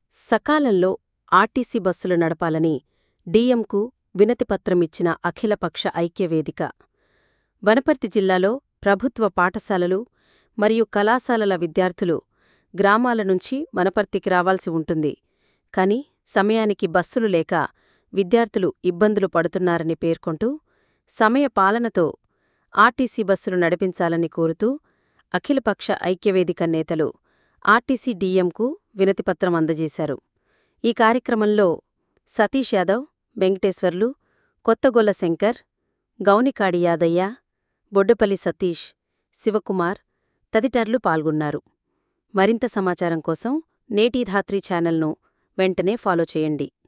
సకాలంలో ఆర్టీసీ బస్సులు నడపాలని డీఎంకు వినతిపత్రమిచ్చిన అఖిలపక్ష ఐక్యవేదిక వనపర్తి జిల్లాలో ప్రభుత్వ పాఠశాలలు మరియు కళాశాలల విద్యార్థులు గ్రామాల నుంచి వనపర్తికి రావాల్సి ఉంటుంది కాని సమయానికి బస్సులు లేక విద్యార్థులు ఇబ్బందులు పడుతున్నారని పేర్కొంటూ సమయ పాలనతో ఆర్టీసీ బస్సులు నడిపించాలని కోరుతూ అఖిలపక్ష ఐక్యవేదిక నేతలు ఆర్టీసీ డీఎంకు వినతిపత్రం అందజేశారు ఈ కార్యక్రమంలో సతీష్ యాదవ్ వెంకటేశ్వర్లు కొత్తగొల్ల శంకర్ గౌనికాడి యాదయ్య బొడ్డుపల్లి సతీష్ శివకుమార్ తదితరులు పాల్గొన్నారు మరింత సమాచారం కోసం నేటి ధాత్రి ఛానల్ను వెంటనే ఫాలో చేయండి